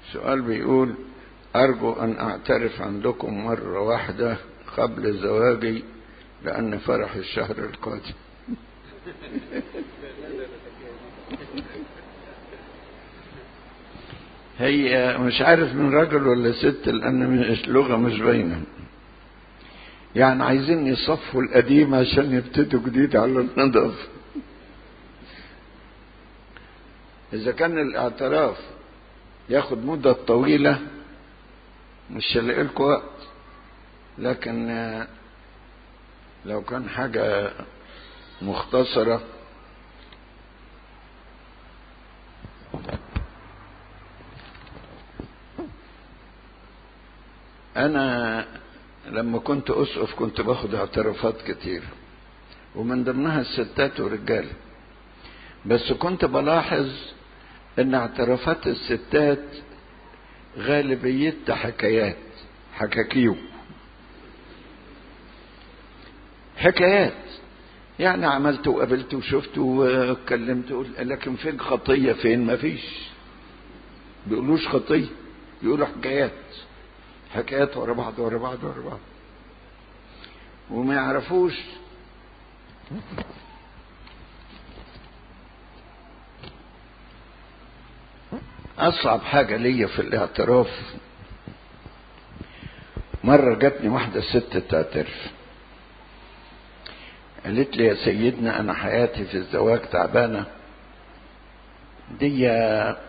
سؤال بيقول أرجو أن أعترف عندكم مرة واحدة قبل زواجي لأن فرح الشهر القادم هي مش عارف من راجل ولا ست لأن مش لغة مش باينة يعني عايزين يصفوا القديم عشان يبتدوا جديد على النظافة إذا كان الاعتراف ياخد مدة طويلة مش هلاقي لكم وقت لكن لو كان حاجة مختصرة أنا لما كنت أسقف كنت باخد اعترافات كتير ومن ضمنها الستات والرجال بس كنت بلاحظ ان اعترافات الستات غالبيتها حكايات حكاكيو حكايات يعني عملت وقابلت وشفت واتكلمت لكن فين خطية فين ما فيش بيقولوش خطية بيقولوا حكايات حكايات ورا بعض ورا بعض ورا بعض وما يعرفوش أصعب حاجة ليا في الاعتراف مرة جاتني واحدة ست تعترف قالت لي يا سيدنا أنا حياتي في الزواج تعبانة دي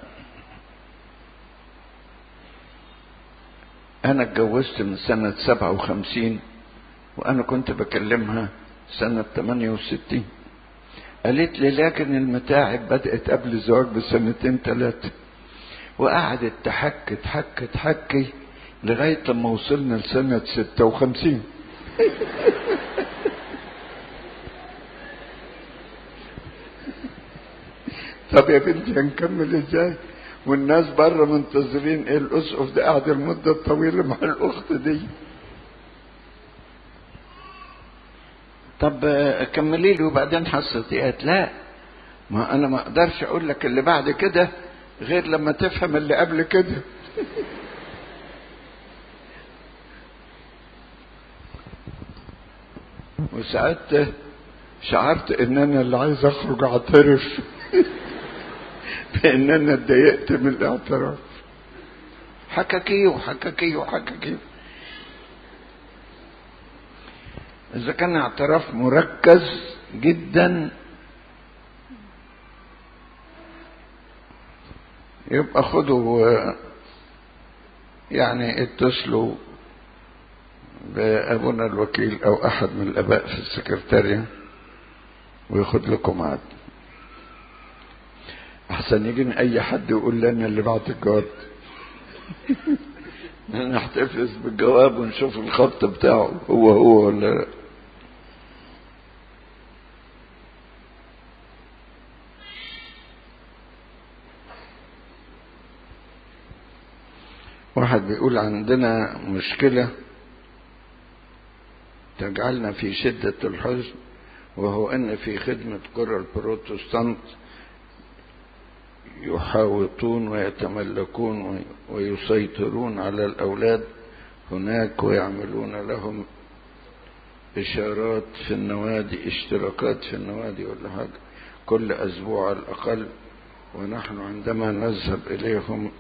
أنا اتجوزت من سنة سبعة وخمسين وأنا كنت بكلمها سنة تمانية وستين قالت لي لكن المتاعب بدأت قبل الزواج بسنتين ثلاثة وقعدت تحكي تحكي تحكي لغاية لما وصلنا لسنة ستة وخمسين طب يا بنتي هنكمل ازاي والناس بره منتظرين ايه الاسقف ده قاعد المدة الطويلة مع الاخت دي طب كملي لي وبعدين حصلت قالت لا ما انا ما اقدرش اقول لك اللي بعد كده غير لما تفهم اللي قبل كده وساعات شعرت ان انا اللي عايز اخرج اعترف بان انا اتضايقت من الاعتراف حكاكيه حكاكيه حكاكيه اذا كان اعتراف مركز جدا يبقى خدوا يعني اتصلوا بأبونا الوكيل أو أحد من الآباء في السكرتارية وياخد لكم عاد أحسن يجيني أي حد يقول لنا اللي بعت الجواب نحتفظ بالجواب ونشوف الخط بتاعه هو هو ولا لا واحد بيقول عندنا مشكلة تجعلنا في شدة الحزن وهو أن في خدمة قرى البروتستانت يحاوطون ويتملكون ويسيطرون على الأولاد هناك ويعملون لهم إشارات في النوادي اشتراكات في النوادي ولا حاجة كل أسبوع على الأقل ونحن عندما نذهب إليهم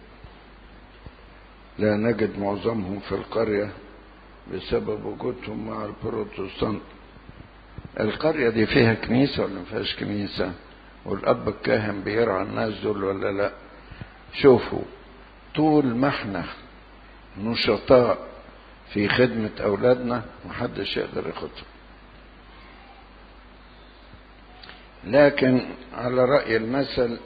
لا نجد معظمهم في القرية بسبب وجودهم مع البروتستانت القرية دي فيها كنيسة ولا ما فيهاش كنيسة والأب الكاهن بيرعى الناس دول ولا لا شوفوا طول ما احنا نشطاء في خدمة أولادنا محدش يقدر ياخدهم لكن على رأي المثل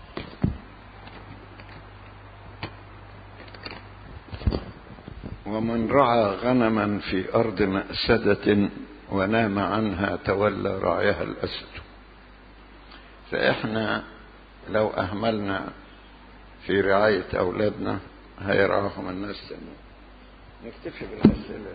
ومن رعى غنما في أرض مأسدة ونام عنها تولى راعيها الأسد فإحنا لو أهملنا في رعاية أولادنا هيرعاهم الناس تاني نكتفي بالأسئلة